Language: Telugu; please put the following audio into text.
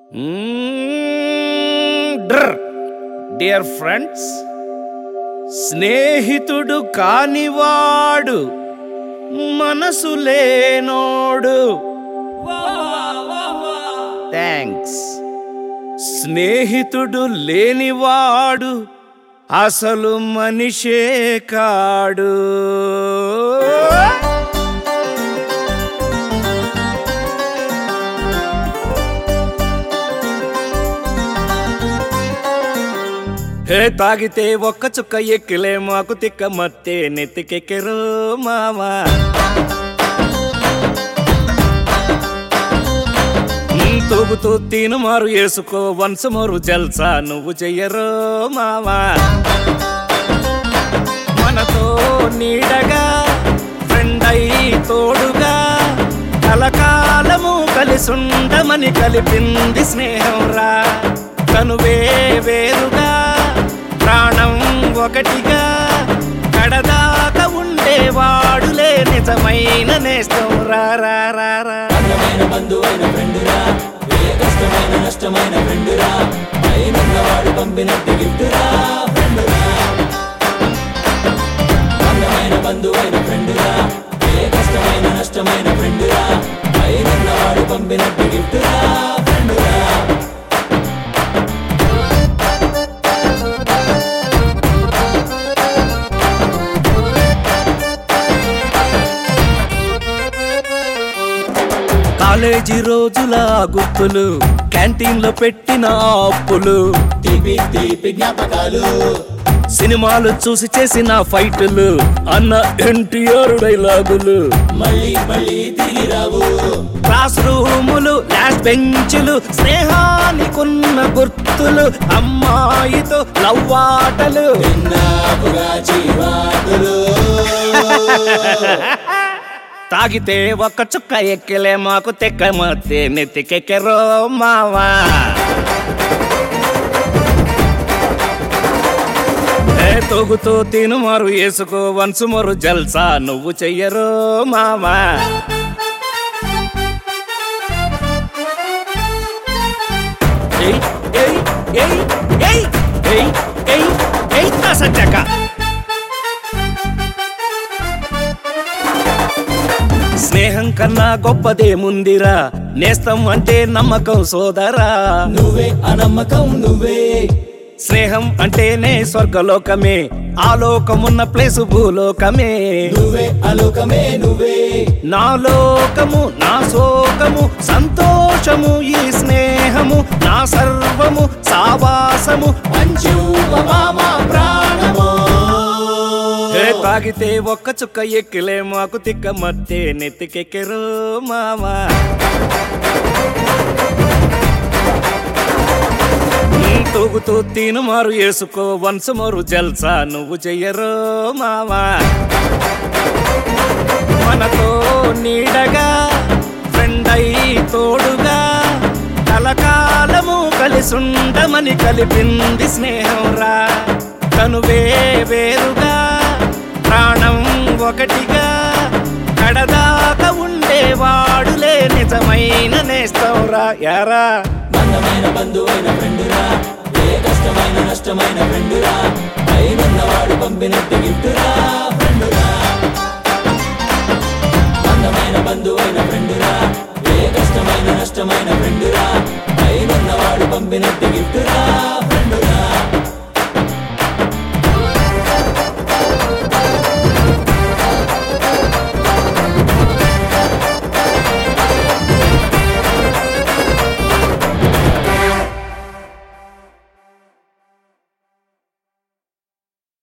డియర్ ఫ్రెండ్స్ స్నేహితుడు కానివాడు మనసు లేనోడు థ్యాంక్స్ స్నేహితుడు లేనివాడు అసలు మనిషే కాడు హే తాగితే ఒక్క చుక్క ఎక్కిలే మాకు తిక్క మత్తే నెత్తికెక్కెరు మామా ఉమ్, తూగుతూ తీను మారు వేసుకో వన్స్ మరు జల్సా నువ్వు చెయ్యరు మామా మనతో నీడగా ఫ్రెండ్ అయి తోడుగా కలకాలము కలిసుండమని కలిపింది స్నేహం రా తనువే వేరుగా ప్రాణం ఒకటిగా కడదాకా ఉండేవాడులే నిజమైన నేస్తం రా రా రా రా అందమైన బంధువైన ఫ్రెండురా ఏ కష్టమైన నష్టమైన ఫ్రెండురా పైనున్నవాడు పంపినట్టు గిఫ్టురా ఫ్రెండురా అందమైన బంధువైన ఫ్రెండురా ఏ కష్టమైన నష్టమైన ఫ్రెండురా పైనున్నవాడు పంపినట్టు గిఫ్టురా ఫ్రెండురా కాలేజీ రోజుల గుర్తులు క్యాంటీన్ లో పెట్టిన అప్పులు తీపి తీపి జ్ఞాపకాలు సినిమాలు చూసి చేసిన ఫైట్లు అన్న ఎన్టీఆర్ డైలాగులు మళ్ళీ మళ్ళీ తిరిగి రావు క్లాస్ రూములు లాస్ట్ బెంచులు స్నేహానికున్న గుర్తులు అమ్మాయితో లవ్వాటలు విన్నాపుగా జీవాతులు తాగితే ఒక్క చుక్క ఎక్కలే మాకు తెక్క మత్తే నెత్తికెక్కరో మావా ఏ తొగుతూ తిను మరు వేసుకో వన్స్ మరు జల్సా నువ్వు చెయ్యరు మావా ఏయ్ ఏయ్ ఏయ్ ఏయ్ ఏయ్ ఏయ్ ఏయ్ సజ్జక స్నేహం కన్నా గొప్పదేముందిరా నేస్తం అంటే నమ్మకం సోదరా నువ్వే అనమ్మకం నువ్వే స్నేహం అంటేనే స్వర్గలోకమే ఆ లోకమున్న ప్లేసు భూలోకమే నువ్వే అలోకమే నువ్వే నా లోకము నా శోకము సంతోషము ఈ స్నేహము నా సర్వము సావాసము పంచు మామ ప్రాణమో ఏ తాగితే ఒక్క చుక్క ఎక్కిలే మాకు తిక్క మత్తే నెత్తికెక్కెరు మామా ఉమ్, తూగుతూ తీను మారు వేసుకో వన్స్ మరు జల్సా నువ్వు చెయ్యరు మామా మనతో నీడగా ఫ్రెండ్ అయి తోడుగా కలకాలము కలిసుండమని కలిపింది స్నేహం రా తనువే వేరుగా ప్రాణం ఒకటిగా కడదాకా ఉండేవాడులే నిజమైన నేస్తవురా యారా అందమైన బంధువైన ఫ్రెండురా ఏ కష్టమైన నష్టమైన ఫ్రెండురా పైనున్నవాడు పంపినట్టు గిఫ్టురా ఫ్రెండురా అందమైన బంధువైన ఫ్రెండురా ఏ కష్టమైన నష్టమైన ఫ్రెండురా పైనున్నవాడు పంపినట్టు